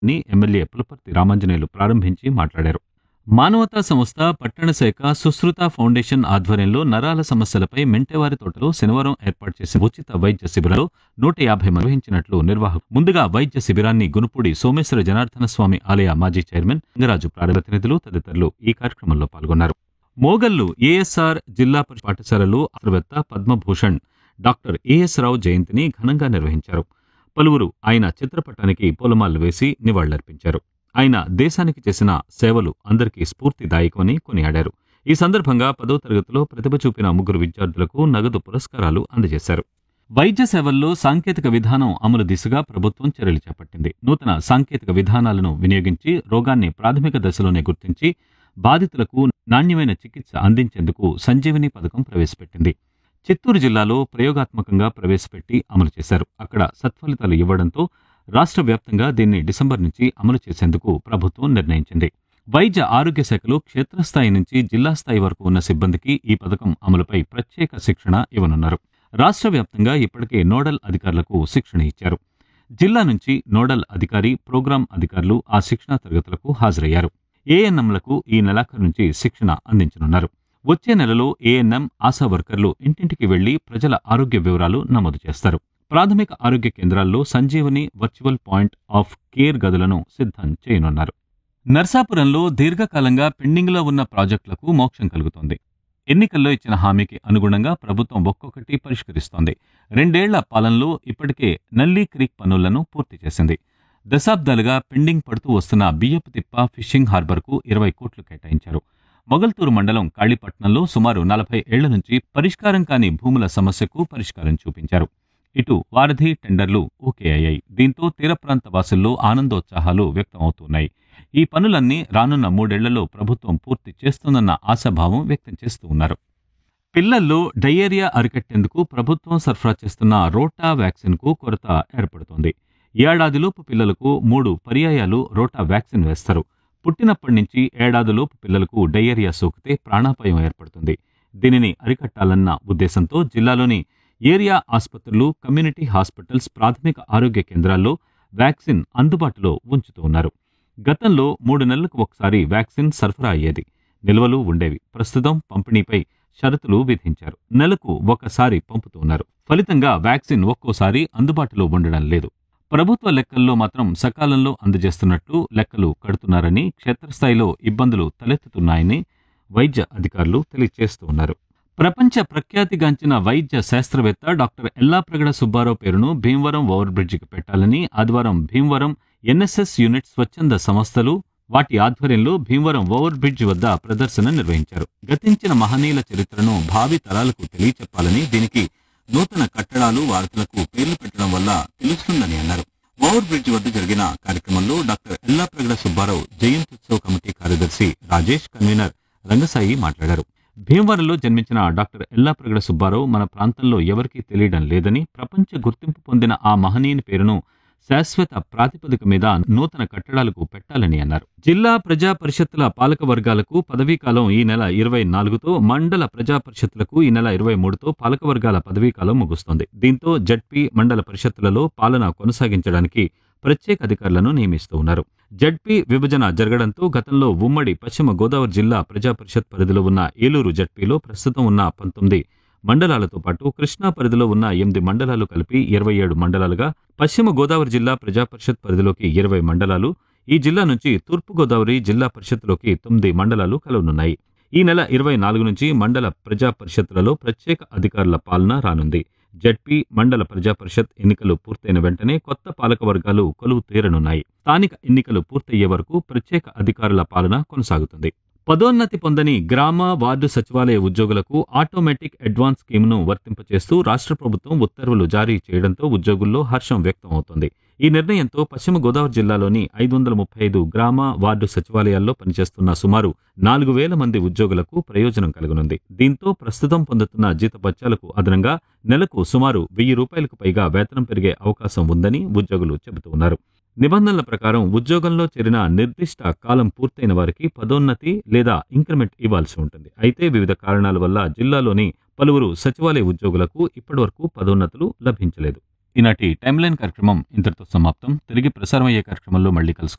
ని ఎమ్మెల్యే పులపర్తి రామాంజనేయులు ప్రారంభించి మాట్లాడారు మానవతా సంస్థ పట్టణ శాఖ సుశ్రుత ఫౌండేషన్ ఆధ్వర్యంలో నరాల సమస్యలపై మెంటేవారి తోటలో శనివారం ఏర్పాటు చేసిన ఉచిత వైద్య శిబిరంలో నూట యాభై మంది నిర్వహించినట్లు నిర్వాహకులు ముందుగా వైద్య శిబిరాన్ని గునుపూడి సోమేశ్వర జనార్దన స్వామి ఆలయ మాజీ చైర్మన్ లింగరాజు ప్రతినిధులు తదితరులు ఈ కార్యక్రమంలో పాల్గొన్నారు మోగల్లు ఏఎస్ఆర్ జిల్లా పరిషత్ పాఠశాలలో శాస్త్రవేత్త పద్మభూషణ్ డాక్టర్ ఏఎస్ రావు జయంతిని ఘనంగా నిర్వహించారు పలువురు ఆయన చిత్రపటానికి పూలమాలలు వేసి నివాళులర్పించారు ఆయన దేశానికి చేసిన సేవలు అందరికీ స్ఫూర్తిదాయకమని కొనియాడారు ఈ సందర్భంగా పదో తరగతిలో ప్రతిభ చూపిన ముగ్గురు విద్యార్థులకు నగదు పురస్కారాలు అందజేశారు వైద్య సేవల్లో సాంకేతిక విధానం అమలు దిశగా ప్రభుత్వం చర్యలు చేపట్టింది నూతన సాంకేతిక విధానాలను వినియోగించి రోగాన్ని ప్రాథమిక దశలోనే గుర్తించి బాధితులకు నాణ్యమైన చికిత్స అందించేందుకు సంజీవని పథకం ప్రవేశపెట్టింది చిత్తూరు జిల్లాలో ప్రయోగాత్మకంగా ప్రవేశపెట్టి అమలు చేశారు అక్కడ సత్ఫలితాలు ఇవ్వడంతో రాష్ట్ర వ్యాప్తంగా దీన్ని డిసెంబర్ నుంచి అమలు చేసేందుకు ప్రభుత్వం నిర్ణయించింది వైద్య ఆరోగ్య శాఖలో క్షేత్రస్థాయి నుంచి జిల్లా స్థాయి వరకు ఉన్న సిబ్బందికి ఈ పథకం అమలుపై ప్రత్యేక శిక్షణ ఇవ్వనున్నారు రాష్ట్ర వ్యాప్తంగా ఇప్పటికే నోడల్ అధికారులకు శిక్షణ ఇచ్చారు జిల్లా నుంచి నోడల్ అధికారి ప్రోగ్రాం అధికారులు ఆ శిక్షణా తరగతులకు హాజరయ్యారు ఏఎన్ఎంలకు ఈ నెలాఖరు నుంచి శిక్షణ అందించనున్నారు వచ్చే నెలలో ఏఎన్ఎం ఆశా వర్కర్లు ఇంటింటికి వెళ్లి ప్రజల ఆరోగ్య వివరాలు నమోదు చేస్తారు ప్రాథమిక ఆరోగ్య కేంద్రాల్లో Sanjeevani virtual point of care గదులను సిద్ధం చేయనున్నారు నర్సాపురంలో దీర్ఘకాలంగా పెండింగ్లో ఉన్న ప్రాజెక్టులకు మోక్షం కలుగుతోంది ఎన్నికల్లో ఇచ్చిన హామీకి అనుగుణంగా ప్రభుత్వం ఒక్కొక్కటి పరిష్కరిస్తోంది రెండేళ్ల పాలనలో ఇప్పటికే నల్లీ క్రీక్ పనులను పూర్తి చేసింది దశాబ్దాలుగా పెండింగ్ పడుతూ వస్తున్న బియ్యపు తిప్ప ఫిషింగ్ హార్బర్కు ఇరవై కోట్లు కేటాయించారు మొగల్తూరు మండలం కాళీపట్నంలో సుమారు నలభై ఏళ్ల నుంచి పరిష్కారం కాని భూముల సమస్యకు పరిష్కారం చూపించారు ఇటు వారధి టెండర్లు ఓకే అయ్యాయి దీంతో తీర ప్రాంత వాసుల్లో ఆనందోత్సాహాలు వ్యక్తమవుతున్నాయి ఈ పనులన్నీ రానున్న మూడేళ్లలో ప్రభుత్వం పూర్తి చేస్తుందన్న ఆశాభావం వ్యక్తం చేస్తూ ఉన్నారు పిల్లల్లో డయేరియా అరికట్టేందుకు ప్రభుత్వం సరఫరా చేస్తున్న రోటా వ్యాక్సిన్కు కొరత ఏర్పడుతోంది ఏడాదిలోపు పిల్లలకు మూడు పర్యాయాలు రోటా వ్యాక్సిన్ వేస్తారు పుట్టినప్పటి నుంచి ఏడాదిలోపు పిల్లలకు డయేరియా సోకితే ప్రాణాపాయం ఏర్పడుతుంది దీనిని అరికట్టాలన్న ఉద్దేశంతో జిల్లాలోని ఏరియా ఆసుపత్రులు కమ్యూనిటీ హాస్పిటల్స్ ప్రాథమిక ఆరోగ్య కేంద్రాల్లో వ్యాక్సిన్ అందుబాటులో ఉంచుతూ ఉన్నారు గతంలో మూడు నెలలకు ఒకసారి వ్యాక్సిన్ సరఫరా అయ్యేది నిల్వలు ఉండేవి ప్రస్తుతం పంపిణీపై షరతులు విధించారు నెలకు ఒకసారి పంపుతున్నారు ఫలితంగా వ్యాక్సిన్ ఒక్కోసారి అందుబాటులో ఉండడం లేదు ప్రభుత్వ లెక్కల్లో మాత్రం సకాలంలో అందజేస్తున్నట్టు లెక్కలు కడుతున్నారని క్షేత్రస్థాయిలో ఇబ్బందులు తలెత్తుతున్నాయని వైద్య అధికారులు తెలియజేస్తూ ఉన్నారు ప్రపంచ ప్రఖ్యాతిగాంచిన వైద్య శాస్త్రవేత్త డాక్టర్ ఎల్లాప్రగడ సుబ్బారావు పేరును భీమవరం ఓవర్ బ్రిడ్జికి పెట్టాలని ఆదివారం భీమవరం ఎన్ఎస్ఎస్ యూనిట్ స్వచ్ఛంద సంస్థలు వాటి ఆధ్వర్యంలో భీమవరం ఓవర్ బ్రిడ్జ్ వద్ద ప్రదర్శన నిర్వహించారు గతించిన మహనీయుల చరిత్రను భావి తరాలకు తెలియచెప్పాలని దీనికి నూతన కట్టడాలు వారసులకు పేర్లు పెట్టడం వల్ల తెలుస్తుందని అన్నారు ఓవర్ బ్రిడ్జ్ వద్ద జరిగిన కార్యక్రమంలో డాక్టర్ ఎల్లాప్రగడ సుబ్బారావు జయంత్యుత్సవ కమిటీ కార్యదర్శి రాజేష్ కన్వీనర్ రంగసాయి మాట్లాడారు భీమవరంలో జన్మించిన డాక్టర్ ఎల్లాప్రగడ సుబ్బారావు మన ప్రాంతంలో ఎవరికీ తెలియడం లేదని ప్రపంచ గుర్తింపు పొందిన ఆ మహనీయుని పేరును శాశ్వత ప్రాతిపదిక మీద నూతన కట్టడాలకు పెట్టాలని అన్నారు జిల్లా ప్రజా పరిషత్తుల పాలక వర్గాలకు పదవీకాలం ఈ నెల ఇరవై నాలుగుతో మండల ప్రజా పరిషత్తులకు ఈ నెల ఇరవై మూడుతో పాలక వర్గాల పదవీకాలం ముగుస్తోంది దీంతో జడ్పీ మండల పరిషత్తులలో పాలన కొనసాగించడానికి ప్రత్యేక అధికారులను నియమిస్తూ ఉన్నారు జడ్పీ విభజన జరగడంతో గతంలో ఉమ్మడి పశ్చిమ గోదావరి జిల్లా ప్రజా పరిషత్ పరిధిలో ఉన్న ఏలూరు జడ్పీలో ప్రస్తుతం ఉన్న పంతొమ్మిది మండలాలతో పాటు కృష్ణా పరిధిలో ఉన్న ఎనిమిది మండలాలు కలిపి ఇరవై ఏడు మండలాలుగా పశ్చిమ గోదావరి జిల్లా ప్రజా పరిషత్ పరిధిలోకి ఇరవై మండలాలు ఈ జిల్లా నుంచి తూర్పు గోదావరి జిల్లా పరిషత్లోకి తొమ్మిది మండలాలు కలవనున్నాయి ఈ నెల ఇరవై నాలుగు నుంచి మండల ప్రజా పరిషత్లలో ప్రత్యేక అధికారుల పాలన రానుంది జడ్పీ మండల ప్రజా పరిషత్ ఎన్నికలు పూర్తయిన వెంటనే కొత్త పాలక వర్గాలు కొలువు తీరనున్నాయి స్థానిక ఎన్నికలు పూర్తయ్యే వరకు ప్రత్యేక అధికారుల పాలన కొనసాగుతుంది పదోన్నతి పొందని గ్రామ వార్డు సచివాలయ ఉద్యోగులకు ఆటోమేటిక్ అడ్వాన్స్ స్కీమ్ను వర్తింపచేస్తూ రాష్ట్ర ప్రభుత్వం ఉత్తర్వులు జారీ చేయడంతో ఉద్యోగుల్లో హర్షం వ్యక్తం అవుతోంది ఈ నిర్ణయంతో పశ్చిమ గోదావరి జిల్లాలోని ఐదు వందల ముప్పై ఐదు గ్రామ వార్డు సచివాలయాల్లో పనిచేస్తున్న సుమారు నాలుగు వేల మంది ఉద్యోగులకు ప్రయోజనం కలగనుంది దీంతో ప్రస్తుతం పొందుతున్న జీతభత్యాలకు అదనంగా నెలకు సుమారు వెయ్యి రూపాయలకు పైగా వేతనం పెరిగే అవకాశం ఉందని ఉద్యోగులు చెబుతూ ఉన్నారు నిబంధనల ప్రకారం ఉద్యోగంలో చేరిన నిర్దిష్ట కాలం పూర్తయిన వారికి పదోన్నతి లేదా ఇంక్రిమెంట్ ఇవ్వాల్సి ఉంటుంది అయితే వివిధ కారణాల వల్ల జిల్లాలోని పలువురు సచివాలయ ఉద్యోగులకు ఇప్పటివరకు పదోన్నతులు లభించలేదు ఈనాటి టైమ్ లైన్ కార్యక్రమం ఇంతటితో సమాప్తం తిరిగి ప్రసారం అయ్యే కార్యక్రమంలో మళ్ళీ కలుసుకుందాం